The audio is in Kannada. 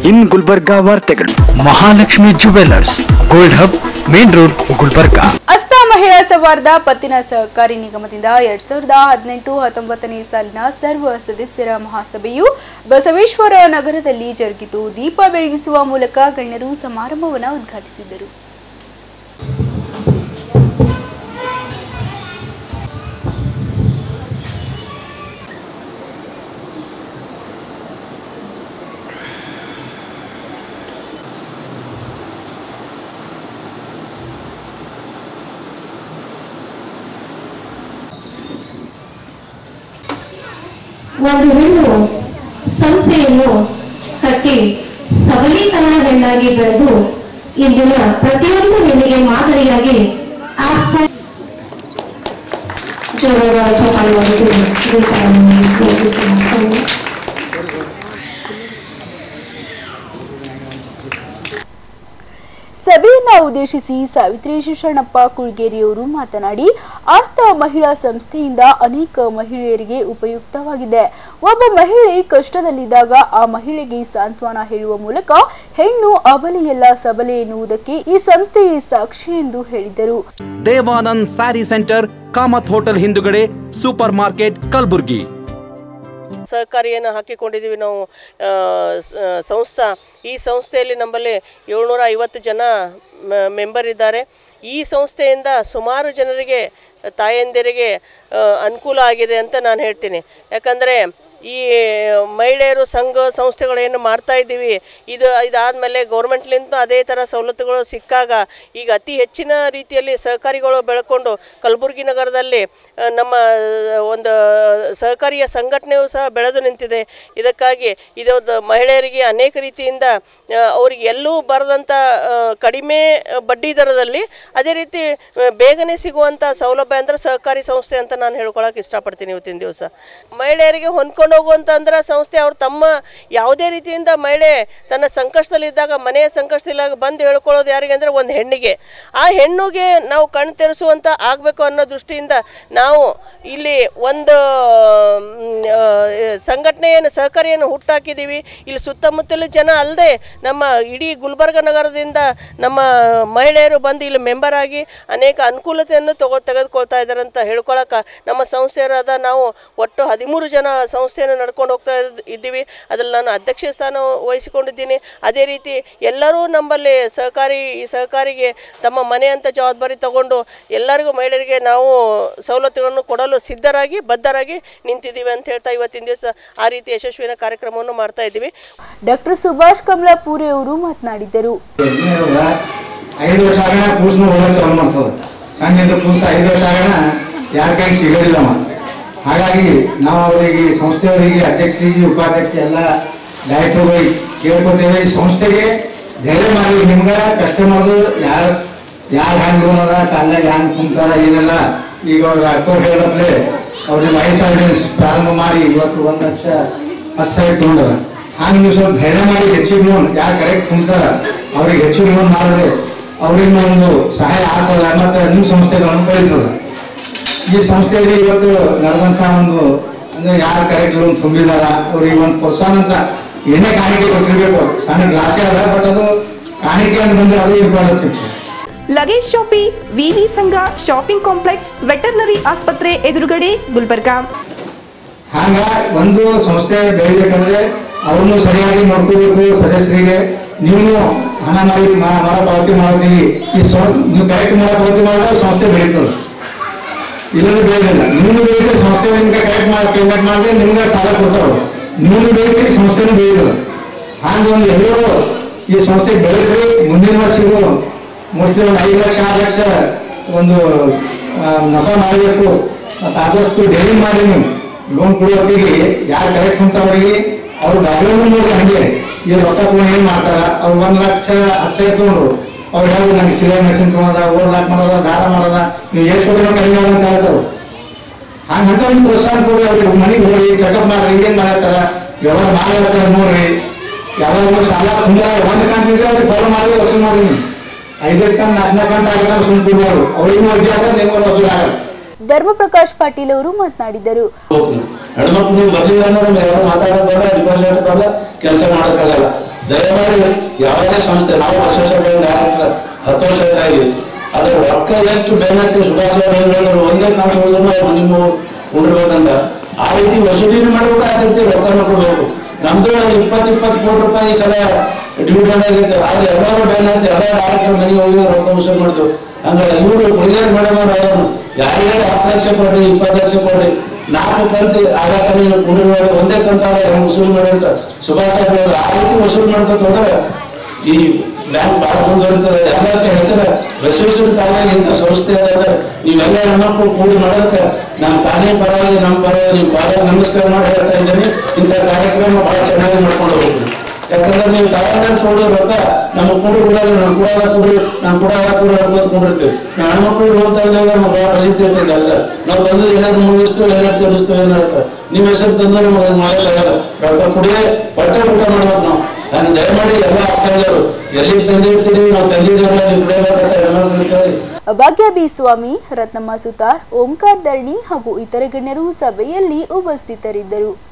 ಇನ್ ಗುಲ್ಬರ್ಗಾ ವಾರ್ತೆಗಳು Mahalakshmi jewellers gold hub main road Gulbarga Astha ಮಹಿಳಾ ಸೌಹಾರ್ದ ಪತ್ತಿನ ಸಹಕಾರಿ ನಿಗಮದಿಂದ ಎರಡ್ ಸಾವಿರದ ಹದಿನೆಂಟು ಹತ್ತೊಂಬತ್ತನೇ ಸಾಲಿನ ಸರ್ವ ಸದಸ್ಯರ ಮಹಾಸಭೆಯು ಬಸವೇಶ್ವರ ನಗರದಲ್ಲಿ ಜರುಗಿತು ದೀಪ ಬೆಳಗಿಸುವ ಮೂಲಕ ಗಣ್ಯರು ಸಮಾರಂಭವನ್ನು ಉದ್ಘಾಟಿಸಿದರು ಒಂದು ಹೆಣ್ಣು ಸಂಸ್ಥೆಯನ್ನು ಕಟ್ಟಿ ಸಬಲೀಕರಣ ಹೆಣ್ಣಾಗಿ ಬೆಳೆದು ಇಂದಿನ ಪ್ರತಿಯೊಂದು ಹೆಣ್ಣಿಗೆ ಮಾದರಿಯಾಗಿ ಆಸ್ಥ ಜೋರಾದ ಚಪ್ಪಾಳೆ ಹೊಡೆದು ದೀಪವನ್ನು ಬೆಳಗಿಸುವ ಸಭೆಯನ್ನ ಉದ್ದೇಶಿಸಿ ಸಾವಿತ್ರಿ ಶಿವಶರಣಪ್ಪ ಕುಳ್ಗೇರಿಯವರು ಮಾತನಾಡಿ ಆಸ್ತಾ ಮಹಿಳಾ ಸಂಸ್ಥೆಯಿಂದ ಅನೇಕ ಮಹಿಳೆಯರಿಗೆ ಉಪಯುಕ್ತವಾಗಿದೆ ಒಬ್ಬ ಮಹಿಳೆ ಕಷ್ಟದಲ್ಲಿದ್ದಾಗ ಆ ಮಹಿಳೆಗೆ ಸಾಂತ್ವನ ಹೇಳುವ ಮೂಲಕ ಹೆಣ್ಣು ಅಬಲೆಯಲ್ಲ ಸಬಲೆ ಎನ್ನುವುದಕ್ಕೆ ಈ ಸಂಸ್ಥೆಯೇ ಸಾಕ್ಷಿ ಎಂದು ಹೇಳಿದರು ದೇವಾನಂದ್ ಸ್ಯಾರಿ ಸೆಂಟರ್ ಕಾಮತ್ ಹೋಟೆಲ್ ಹಿಂದುಗಡೆ ಸೂಪರ್ ಮಾರ್ಕೆಟ್ ಕಲಬುರ್ಗಿ ಸಹಕಾರಿಯನ್ನು ಹಾಕಿಕೊಂಡಿದ್ದೀವಿ ನಾವು ಆ, ಸ- ಆ, ಸಂಸ್ಥಾ ಈ ಸಂಸ್ಥೆಯಲ್ಲಿ ನಮ್ಮಲ್ಲಿ ಏಳ್ನೂರ ಐವತ್ತು ಜನ ಮ- ಮೆಂಬರ್ ಇದ್ದಾರೆ ಈ ಸಂಸ್ಥೆಯಿಂದ ಸುಮಾರು ಜನರಿಗೆ ತಾಯಂದಿರಿಗೆ ಆ, ಅನುಕೂಲ ಆಗಿದೆ ಅಂತ ನಾನು ಹೇಳ್ತೀನಿ ಯಾಕಂದರೆ ಈ ಮಹಿಳೆಯರು ಸಂಘ ಸಂಸ್ಥೆಗಳು ಏನು ಮಾಡ್ತಾ ಇದ್ದೀವಿ ಇದು ಇದಾದಮೇಲೆ ಗೌರ್ಮೆಂಟ್ಲಿಂದ ಅದೇ ಥರ ಸವಲತ್ತುಗಳು ಸಿಕ್ಕಾಗ ಈಗ ಅತಿ ಹೆಚ್ಚಿನ ರೀತಿಯಲ್ಲಿ ಸಹಕಾರಿಗಳು ಬೆಳ್ಕೊಂಡು ಕಲಬುರಗಿ ನಗರದಲ್ಲಿ ಆ, ನಮ್ಮ ಒಂದು ಸಹಕಾರಿಯ ಸಂಘಟನೆಯು ಸಹ ಬೆಳೆದು ನಿಂತಿದೆ ಇದಕ್ಕಾಗಿ ಇದೊಂದು ಮಹಿಳೆಯರಿಗೆ ಅನೇಕ ರೀತಿಯಿಂದ ಆ, ಅವ್ರಿಗೆ ಎಲ್ಲೂ ಬರದಂಥ ಆ, ಕಡಿಮೆ ಬಡ್ಡಿ ದರದಲ್ಲಿ ಅದೇ ರೀತಿ ಆ, ಬೇಗನೆ ಸಿಗುವಂಥ ಸೌಲಭ್ಯ ಅಂದರೆ ಸಹಕಾರಿ ಸಂಸ್ಥೆ ಅಂತ ನಾನು ಹೇಳ್ಕೊಳಕ್ಕೆ ಇಷ್ಟಪಡ್ತೀನಿ ಇವತ್ತಿನ ದಿವಸ ಮಹಿಳೆಯರಿಗೆ ಹೊಂದ್ಕೊಂಡು ಹೋಗುವಂತ ಅಂದ್ರೆ ಸಂಸ್ಥೆ ಅವ್ರು ತಮ್ಮ ಯಾವುದೇ ರೀತಿಯಿಂದ ಮಹಿಳೆ ತನ್ನ ಸಂಕಷ್ಟದಲ್ಲಿದ್ದಾಗ ಮನೆಯ ಸಂಕಷ್ಟದಲ್ಲಿದ್ದಾಗ ಬಂದು ಹೇಳ್ಕೊಳ್ಳೋದು ಯಾರಿಗೆ ಅಂದರೆ ಒಂದು ಹೆಣ್ಣಿಗೆ ಆ ಹೆಣ್ಣಿಗೆ ನಾವು ಕಣ್ ತೆರೆಸುವಂತ ಆಗಬೇಕು ಅನ್ನೋ ದೃಷ್ಟಿಯಿಂದ ನಾವು ಇಲ್ಲಿ ಒಂದು ಮ್, ಆ, ಸಂಘಟನೆಯನ್ನು ಸಹಕಾರಿಯನ್ನು ಹುಟ್ಟಾಕಿದ್ದೀವಿ ಇಲ್ಲಿ ಸುತ್ತಮುತ್ತಲ ಜನ ಅಲ್ಲದೆ ನಮ್ಮ ಇಡೀ ಗುಲ್ಬರ್ಗ ನಗರದಿಂದ ನಮ್ಮ ಮಹಿಳೆಯರು ಬಂದು ಇಲ್ಲಿ ಮೆಂಬರ್ ಆಗಿ ಅನೇಕ ಅನುಕೂಲತೆಯನ್ನು ತಗೋ ತೆಗೆದುಕೊಳ್ತಾ ಇದ್ದಾರೆ ಅಂತ ಹೇಳ್ಕೊಳಕ್ಕೆ ನಮ್ಮ ಸಂಸ್ಥೆಯರಾದ ನಾವು ಒಟ್ಟು ಹದಿಮೂರು ಜನ ಸಂಸ್ಥೆಯನ್ನು ನಡ್ಕೊಂಡು ಹೋಗ್ತಾ ಇದ್- ಇದ್ದೀವಿ ಅದರಲ್ಲಿ ನಾನು ಅಧ್ಯಕ್ಷ ಸ್ಥಾನ ವಹಿಸಿಕೊಂಡಿದ್ದೀನಿ ಅದೇ ರೀತಿ ಎಲ್ಲರೂ ನಮ್ಮಲ್ಲಿ ಸಹಕಾರಿ ಈ ಸಹಕಾರಿಗೆ ತಮ್ಮ ಮನೆ ಅಂತ ಜವಾಬ್ದಾರಿ ತಗೊಂಡು ಎಲ್ಲರಿಗೂ ಮಹಿಳೆಯರಿಗೆ ನಾವು ಸವಲತ್ತುಗಳನ್ನು ಕೊಡಲು ಸಿದ್ಧರಾಗಿ ಬದ್ಧರಾಗಿ ನಿಂತಿದ್ದೀವಿ ಅಂತ ಹೇಳ್ತಾ ಇವತ್ತಿನ ದಿವಸ ಆ ರೀತಿ ಯಶಸ್ವಿನ ಕಾರ್ಯಕ್ರಮವನ್ನು ಮಾಡ್ತಾ ಇದ್ದೀವಿ ಡಾಕ್ಟರ್ ಸುಭಾಷ್ ಕಮಲಾಪುರೆ ಅವರು ಮಾತನಾಡಿದರು ಇವಾಗ ಐದು ವರ್ಷ ಆಗೋಣ ಕೂಸ್ನು ಹೋಗಕ್ಕೆ ಚಾಲು ಮಾಡ್ತದ ಸಣ್ಣಿಂದ ಕೂಸ ಐದು ವರ್ಷ ಆಗೋಣ ಯಾರ ಕೈಗೆ ಸಿಗೋದಿಲ್ಲ ಅವ ಹಾಗಾಗಿ ನಾವು ಅವರಿಗೆ ಈ ಸಂಸ್ಥೆಯವರಿಗೆ ಅಧ್ಯಕ್ಷರಿಗೆ ಉಪಾಧ್ಯಕ್ಷ ಎಲ್ಲ ಡೈರೆಕ್ಟರ್ಗಳಿಗೆ ಕೇಳ್ಕೊತೇವೆ ಈ ಸಂಸ್ಥೆಗೆ ಧೈರ್ಯ ಮಾಡಿ ನಿಮ್ಗೆ ಕಸ್ಟಮರ್ದು ಯಾರು ಯಾರು ಹ್ಯಾಂಗ್ ಅದ ಕಾಲ್ನಾಗ ಹ್ಯಾಂಗ್ ಕುಂತಾರ ಏನೆಲ್ಲ ಈಗ ಅವ್ರ ಅಕ್ಕೋರ್ ಹೇಳಪ್ಲೆ ಅವ್ರಿಗೆ ವಯಸ್ಸಾಗಿ ಪ್ರಾರಂಭ ಮಾಡಿ ಇವತ್ತು ಒಂದು ಲಕ್ಷ ಹತ್ತು ಸಾವಿರ ತೊಗೊಂಡಾರ ಹಂಗೆ ನೀವು ಸ್ವಲ್ಪ ಧೈರ್ಯ ಮಾಡಿ ಹೆಚ್ಚಿಗೆ ಲೋನ್ ಯಾರು ಕರೆಕ್ಟ್ ಕುಂತಾರ ಅವ್ರಿಗೆ ಹೆಚ್ಚಿಗೆ ಲೋನ್ ಮಾಡಿದ್ರೆ ಅವ್ರಿಗೆ ಒಂದು ಸಹಾಯ ಆಗ್ತದ ಮತ್ತೆ ನಿಮ್ಮ ಸಂಸ್ಥೆಗಳನ್ನು ಬೆಳೀತದ ಈ ಸಂಸ್ಥೆಯಲ್ಲಿ ಇವತ್ತು ನಡೆದಂತ ಒಂದು ಅಂದ್ರೆ ಯಾರು ಕರೆಕ್ಟ್ ಲೋನ್ ತುಂಬಿದಾರ ಅವ್ರಿಗೆ ಒಂದು ಪ್ರೋತ್ಸಾಹ ಅಂತ ಏನೇ ಕಾಣಿಕೆ ಕೊಟ್ಟಿರ್ಬೇಕು ಸಣ್ಣ ಗ್ಲಾಸೇ ಅದ ಬಟ್ ಅದು ಕಾಣಿಕೆ ಅಂತ ಬಂದ್ರೆ ಅದು ಇಂಪಾರ್ಟೆನ್ಸ್ ಸಿಗ್ತದೆ ಲಗೇಜ್ ಶಾಪಿ ವಿವಿ ಸಂಘ ಶಾಪಿಂಗ್ ಕಾಂಪ್ಲೆಕ್ಸ್ ವೆಟರ್ನರಿ ಆಸ್ಪತ್ರೆ ಎದುರುಗಡೆ ಗುಲ್ಬರ್ಗಾ ಹಾಗ ಒಂದು ಸಂಸ್ಥೆ ಬೆಳಿಬೇಕಂದ್ರೆ ಅವ್ರನ್ನು ಸರಿಯಾಗಿ ನೋಡ್ಕೋಬೇಕು ಸದಸ್ಯರಿಗೆ ನೀವು ಹಣ ಮಾಡಿ ಮ- ಮರ ಪಾವತಿ ಮಾಡ್ತೀವಿ ಈ ಸಂ- ನೀವು ಕರೆಕ್ಟ್ ಮರ ಪಾವತಿ ಮಾಡಿದ್ರೆ ಸಂಸ್ಥೆ ಬೆಳೀತದೆ ಇಲ್ಲದ್ರೆ ಬೆಳೆದಿಲ್ಲ ನೀವು ಬೆಳೀದ್ರೆ ಸಂಸ್ಥೆ ನಿಮ್ಗೆ ಕರೆಕ್ಟ್ ಮಾಡಿ ಪೇಮೆಂಟ್ ಮಾಡಿದ್ರೆ ನಿಮ್ಗೆ ಸಾಲ ಕೊಡ್ತಾವೆ ನೀವು ಬೆಳೀತೀರಿ ಸಂಸ್ಥೆನೂ ಬೆಳೀತದೆ ಹಾಗೆ ಒಂದು ಎಲ್ಲರೂ ಈ ಸಂಸ್ಥೆ ಬೆಳೆಸಿ ಮುಂದಿನ ವರ್ಷಗೂ ಮೋಸ್ಟ್ಲಿ ಒಂದು ಐದು ಲಕ್ಷ ಆರು ಲಕ್ಷ ಒಂದು ಆ, ನಫಾ ಮಾಡಬೇಕು ಮತ್ತು ಆದಷ್ಟು ಡೈಲಿ ಮಾಡಿ ನೀವು ಲೋನ್ ಕೊಡುವತ್ತಿಗೆ ಯಾರು ಕರೆಕ್ಟ್ ಕುಂತವ್ರಿಗೆ ಅವ್ರು ಬ್ಯಾಕ್ಗ್ರೌಂಡ್ ನೋಡಿ ಹಂಗೆ ಈ ರೊಕ್ಕ ತಗೊಂಡು ಏನು ಮಾಡ್ತಾರ ಅವ್ರು ಒಂದು ಲಕ್ಷ ಹತ್ತು ಸಾವಿರ ತೊಗೊಂಡ್ರು ಅವ್ರು ಹೇಳೋದು ನಂಗೆ ಸಿಲೈ ಮೆಷಿನ್ ತೊಗೊಂಡ ಓರ್ ಲಾಕ್ ಮಾಡೋದ ದಾರ ಮಾಡೋದ ನೀವು ಎಷ್ಟು ಕೊಟ್ಟಿರೋ ಕಡಿಮೆ ಆದ ಅಂತ ಹೇಳ್ತಾರೆ ಹಂಗ ಅಂತ ಒಂದು ಪ್ರೋತ್ಸಾಹ ಕೊಡಿ ಅವ್ರಿಗೆ ಮನೆಗೆ ಹೋಗಿ ಚೆಕಪ್ ಮಾಡ್ರಿ ಏನ್ ಮಾಡತ್ತಾರ ವ್ಯವಹಾರ ಮಾಡತ್ತಾರ ನೋಡ್ರಿ ಯಾವಾಗ ಸಾಲ ತುಂಬ ಒಂದು ಕಂತ ಇದ್ರೆ ಅವ್ರಿಗೆ ಫಾಲೋ ಮಾಡಿ ವಸೂಲ್ ಮಾಡಿ ನೀವು ಐದಕ್ಕೆ ಕಂತ ನಾಲ್ಕನೇ ಕಂತ ಆಗತ್ತಾರ ಸುಮ್ ಕೊಡ್ಬಾರ್ದು ಅವ್ರಿಗೂ ವಜೆ ಆಗಲ್ಲ ನಿಮ್ಗೆ ವಸೂಲ್ ಆಗಲ್ಲ ಧರ್ಮಪ್ರಕಾಶ್ ಪಾಟೀಲ್ ಅವರು ಮಾತನಾಡಿದರು ಹೆಣ್ಮಕ್ಳು ಬರ್ಲಿಲ್ಲ ಅಂದ್ರೆ ಯಾರು ಮಾತಾಡೋದ್ ಬೇಡ ಡಿಪಾಸಿಟ್ ಬೇಡ ಕೆಲಸ ಮಾಡೋಕ್ಕಾಗಲ್ಲ ದಯಮಾಡಿ ಯಾವುದೇ ಸಂಸ್ಥೆ ನಾವು ವರ್ಷ ಡೈರೆಕ್ಟರ್ ಹತ್ತು ವರ್ಷಕ್ಕಾಗಿ ಅದ್ರ ರೊಕ್ಕ ಎಷ್ಟು ಬೆನ್ನತ್ತಿ ಸುಭಾಷ್ ಅವರು ಏನ್ ಹೇಳಿದ್ರು ಒಂದೇ ಕಾಂತ ಹೋದ್ರು ನಿಮ್ಮ ಉಂಡಿರ್ಬೇಕಂತ ಆ ರೀತಿ ವಸೂಲಿನ ಮಾಡ್ಬೇಕು ಆ ರೀತಿ ರೊಕ್ಕನ ಕೊಡ್ಬೇಕು ನಮ್ದು ಇಪ್ಪತ್ತು ಇಪ್ಪತ್ತು ಕೋಟಿ ರೂಪಾಯಿ ಈ ಸಲ ಡಿವಿಡೆಂಡ್ ಆಗಿತ್ತು ಆದ್ರೆ ಎಲ್ಲರೂ ಬೆನ್ನತ್ತಿ ಎಲ್ಲ ಡೈರೆಕ್ಟರ್ ಮನೆಗೆ ಹೋಗಿ ರೊಕ್ಕ ವಸೂಲು ಮಾಡ್ತೀವಿ ಹಂಗಾರೆ ಇವರು ಹುಡುಗಿಯರ್ ಮೇಡಮ್ ಅದನ್ನು ಯಾರಿಗಾರು ಹತ್ತು ಲಕ್ಷ ಕೊಡ್ರಿ ಇಪ್ಪತ್ತು ಲಕ್ಷ ಕೊಡ್ರಿ ನಾಲ್ಕು ಕಂತು ಆಗಾಕ ನೀನು ಕುಂಡಿರುವಾಗ ಒಂದೇ ಕಂತಾಗ ಹೆಂಗ್ ವಸೂಲು ಮಾಡಿ ಅಂತ ಸುಭಾಷ್ ಸಾಹೇಬ್ ಅವರು ಆ ರೀತಿ ವಸೂಲು ಮಾಡ್ಕೊತ ಹೋದ್ರೆ ಈ ಬ್ಯಾಂಕ್ ಬಹಳ ಮುಂದುವರಿತದೆ ಎಲ್ಲಕ್ಕೆ ಹೆಸರು ಬಸವೇಶ್ವರ ಕಾಲದಲ್ಲಿ ಇಂಥ ಸಂಸ್ಥೆ ಅದ ಅಂದ್ರೆ ನೀವೆಲ್ಲ ಹೆಣ್ಮಕ್ಳು ಕೂಡಿ ಮಾಡೋದಕ್ಕೆ ನಮ್ಮ ಕಾಲನಿ ಪರವಾಗಿ ನಮ್ಮ ಪರವಾಗಿ ನಿಮ್ಮ ಭಾಳ ನಮಸ್ಕಾರ ಮಾಡಿ ಹೇಳ್ತಾ ಇದ್ದೀನಿ ಇಂಥ ಕಾರ್ಯಕ್ರಮ ಬಹಳ ಚೆನ್ನಾಗಿ ಮಾಡ್ಕೊಂಡು ಹೋಗ್ಬೇಕು ಯಾಕಂದ್ರೆ ನೀವು ತಾವಂದ್ರೆ ಕೊಂಡು ರೊಕ್ಕ ನಮ್ಮ ಕುಂಡ್ರು ಕೂಡ ನಮ್ಮ ಕೂಡ ಹಾಕಿದ್ರಿ ನಮ್ಮ ಕೂಡ ಹಾಕಿದ್ರಿ ಅನ್ಕೋತ ಕುಂಡಿರ್ತೀವಿ ನಾವು ಹೆಣ್ಮಕ್ಳು ಹೋಗ್ತಾ ಇದ್ದಾಗ ನಮ್ಮ ಭಾಳ ರಜಿತ ಇರ್ತದೆ ಕೆಲಸ ನಾವು ಬಂದು ಏನಾದ್ರು ಮುಗಿಸ್ತು ಏನಾದ್ರು ತಿಳಿಸ್ತು ಏನಾದ್ರು ನಿಮ್ಮ ಹೆಸರು ತಂದು ನಮಗೆ ಮಾಡಕ್ಕಾಗಲ್ಲ ರೊಕ್ಕ ಕುಡಿಯೇ ಹೊಟ್ಟೆ ಊಟ ಮಾಡ್ಬೇಕು ನಾವು ನಾನು ದಯಮಾಡಿ ಎಲ್ಲ ಅಕ್ಕಂದರು ಎಲ್ಲಿ ತಂದಿರ್ತೀರಿ ನಾವು ತಂದಿದ್ದೇವೆ ನೀವು ಕುಡಿಯಬೇಕಂತ ಹೆಣ್ಮಕ್ಳು ಅಂತೇಳಿ ಭಾಗ್ಯ ಬಿ ಸ್ವಾಮಿ ರತ್ನಮ್ಮ ಸುತಾರ್ ಓಂಕಾರ್ ಧರಣಿ ಹಾಗೂ ಇತರೆ ಗಣ್ಯರು ಸಭೆಯಲ್ಲಿ ಉಪಸ್ಥಿತರಿದ್ದರು